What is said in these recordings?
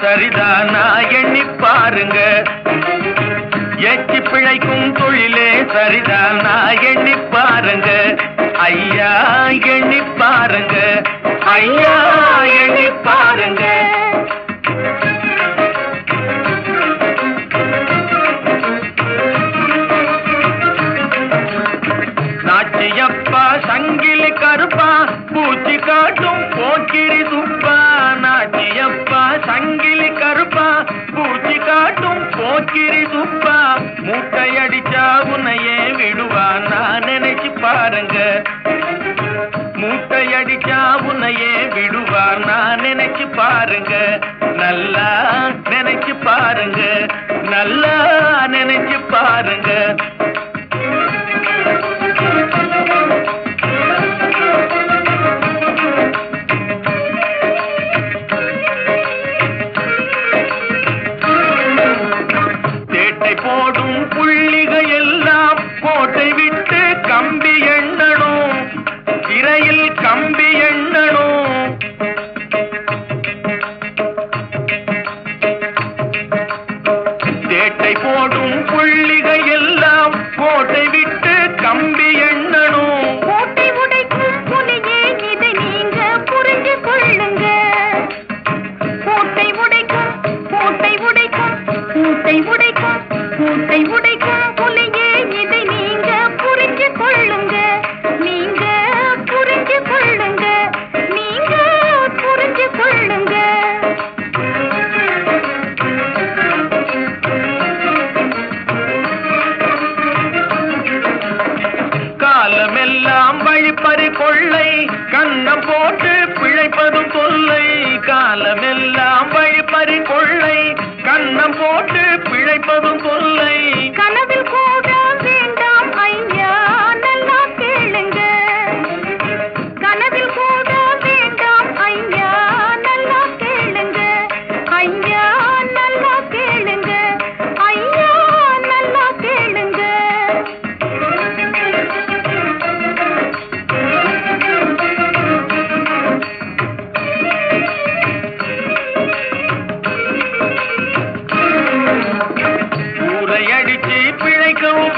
சரிதானா எண்ணி பாருங்க எச்சி பிழைக்கும் தொழிலே சரிதானா எண்ணி பாருங்க ஐயா எண்ணி பாருங்க ஐயா எண்ணி பாருங்க நாச்சியப்பா சங்கிலி கருப்பா பூச்சி காட்டும் போக்கிரி சுப்பா நாச்சியப்பா சங்கிலி கருப்பா பூச்சி காட்டும் போக்கிரி சுப்பா மூட்டை அடிச்சா உன்னையே விடுவா நான் நினைச்சு பாருங்க மூட்டை அடிச்சா உன்னையே விடுவா நான் நினைச்சு பாருங்க நல்லா நினைச்சு பாருங்க நல்லா நினைச்சு பாருங்க தேட்டை போடும் புள்ளிகள் எல்லாம் கோட்டை விட்டு கம்பி எண்ணணும் சிறையில் கம்பி எண்ணணும் தேட்டை போடும் புள்ளிகள் எல்லாம் கோட்டை விட்டு கம்பி எண்ணணும் கோட்டை உடைக்கும் புலியே இதை நீங்க புரிஞ்சு கொள்ளுங்க கோட்டை உடைக்கும் கோட்டை உடைக்கும் மூட்டை உடைக்கும் மூட்டை உடைக்கும் புலியே இதை நீங்க புரிஞ்சு கொள்ளுங்க நீங்க புரிஞ்சு கொள்ளுங்க நீங்க புரிஞ்சு கொள்ளுங்க காலமெல்லாம் வழிப்பறி கொள்ளை கண்ணம் போட்டு பிழைப்பதும் தொல்லை காலமெல்லாம் வழிப்பறி கொள்ளை கண்ணம் போட்டு பிழைப்பதும் தொல்லை கனவில் கூட வேண்டாம் ஐயா நல்லா கேளுங்க கனவில் கூட வேண்டாம் ஐயா நல்லா கேளுங்க ஐயா நல்லா கேளுங்க ஐயா நல்லா கேளுங்க ஊரை அடிச்சு பிழைக்கவும்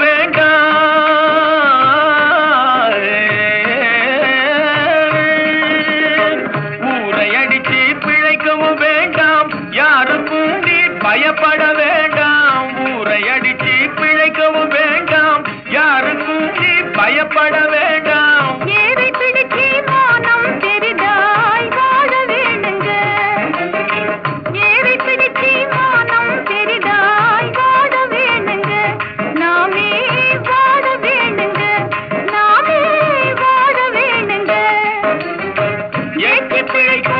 வேண்டாம் ஊரை அடிச்சு பிழைக்கவும் வேண்டாம் யாருக்கும் நீ பயப்பட வேண்டாம் ஊரை அடிச்சு பிழைக்கவும் வேண்டாம் யாருக்கும் நீ பயப்பட வேண்டாம் ஏரை பிடிச்சி மானம் பெரிதாய் வாழ வேணுங்க ஏரை பிடிச்சி மானம் பெரிதாய் வாழ வேணுங்க நாமே வாழ வேணுங்க நாமே வாழ வேணுங்க ஏற்றி பிழைக்கும்